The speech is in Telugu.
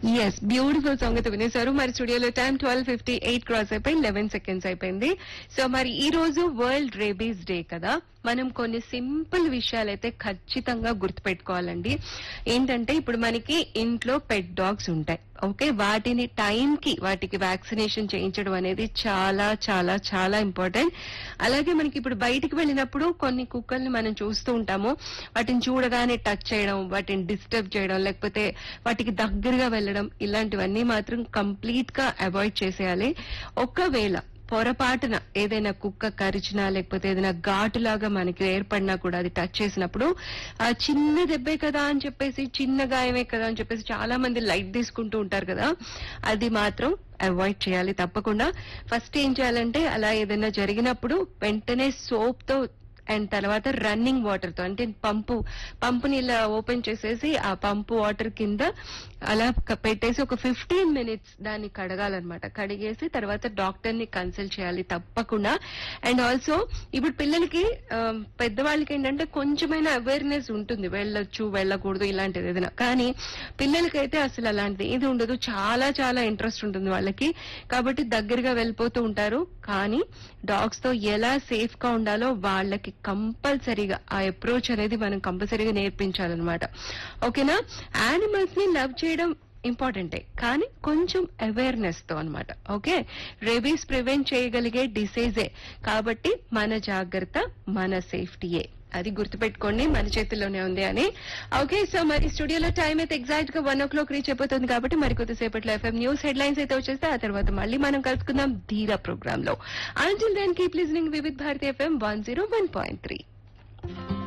ఎస్ బ్యూటిఫుల్ సాంగ్ అయితే వినేశారు మరి స్టూడియోలో time twelve fifty eight cross అయిపోయి లెవెన్ సెకండ్స్ అయిపోయింది సో మరి ఈ రోజు వరల్డ్ రేబీస్ డే కదా మనం కొన్ని సింపుల్ విషయాలైతే ఖచ్చితంగా గుర్తుపెట్టుకోవాలండి ఏంటంటే ఇప్పుడు మనకి ఇంట్లో పెట్ డాగ్స్ ఉంటాయి ఓకే వాటిని టైం కి వాటికి వ్యాక్సినేషన్ చేయించడం అనేది చాలా చాలా చాలా ఇంపార్టెంట్ అలాగే మనకి ఇప్పుడు బయటికి వెళ్ళినప్పుడు కొన్ని కుక్కల్ని మనం చూస్తూ ఉంటాము వాటిని చూడగానే టచ్ చేయడం వాటిని డిస్టర్బ్ చేయడం లేకపోతే వాటికి దగ్గరగా వెళ్ళడం ఇలాంటివన్నీ మాత్రం కంప్లీట్ గా అవాయిడ్ చేసేయాలి ఒకవేళ పొరపాటున ఏదైనా కుక్క కరిచినా లేకపోతే ఏదైనా ఘాటులాగా మనకి ఏర్పడినా కూడా అది టచ్ చేసినప్పుడు ఆ చిన్న దెబ్బే కదా అని చెప్పేసి చిన్న గాయమే కదా అని చెప్పేసి చాలా మంది లైట్ తీసుకుంటూ ఉంటారు కదా అది మాత్రం అవాయిడ్ చేయాలి తప్పకుండా ఫస్ట్ ఏం చేయాలంటే అలా ఏదైనా జరిగినప్పుడు వెంటనే సోప్ తో అండ్ తర్వాత రన్నింగ్ వాటర్ తో అంటే పంపు పంపుని ఇలా ఓపెన్ చేసేసి ఆ పంపు వాటర్ కింద అలా క- పెట్టేసి ఒక ఫిఫ్టీన్ మినిట్స్ దాన్ని కడగాలన్నమాట కడిగేసి తర్వాత డాక్టర్ ని కన్సల్ట్ చేయాలి తప్పకుండా అండ్ ఆల్సో ఇప్పుడు పిల్లలకి ఆ, పెద్దవాళ్ళకి ఏంటంటే కొంచెమైనా అవేర్నెస్ ఉంటుంది వెళ్ళొచ్చు వెళ్ళకూడదు ఇలాంటిది ఏదైనా కానీ పిల్లలకైతే అసలు అలాంటిది ఇది ఉండదు చాలా చాలా ఇంట్రెస్ట్ ఉంటుంది వాళ్ళకి కాబట్టి దగ్గరగా వెళ్ళిపోతూ ఉంటారు కానీ డాగ్స్ తో ఎలా సేఫ్ గా ఉండాలో వాళ్ళకి కంపల్సరీగా ఆ అప్రోచ్ అనేది మనం కంపల్సరీగా నేర్పించాలన్నమాట ఓకేనా యానిమల్స్ ని లవ్ చేయడం ఇంపార్టెంటే కానీ కొంచెం అవేర్నెస్ తో అన్నమాట ఓకే రేబీస్ ప్రివెంట్ చేయగలిగే డిసీజే కాబట్టి మన జాగ్రత్త మన సేఫ్టీయే అది గుర్తుపెట్టుకోండి మన చేతుల్లోనే ఉంది అని ఓకే సో మరి స్టూడియోలో టైం అయితే ఎగ్జాక్ట్ గా వన్ ఓ క్లాక్ రీచ్ అయిపోతుంది కాబట్టి మరి కొద్దిసేపట్లో ఎఫ్ఎం న్యూస్ హెడ్ లైన్స్ అయితే వచ్చేస్తే ఆ తర్వాత మళ్ళీ మనం కలుసుకుందాం ధీరా ప్రోగ్రామ్ లో until then keep listening Vividh Bharati FM one zero one point three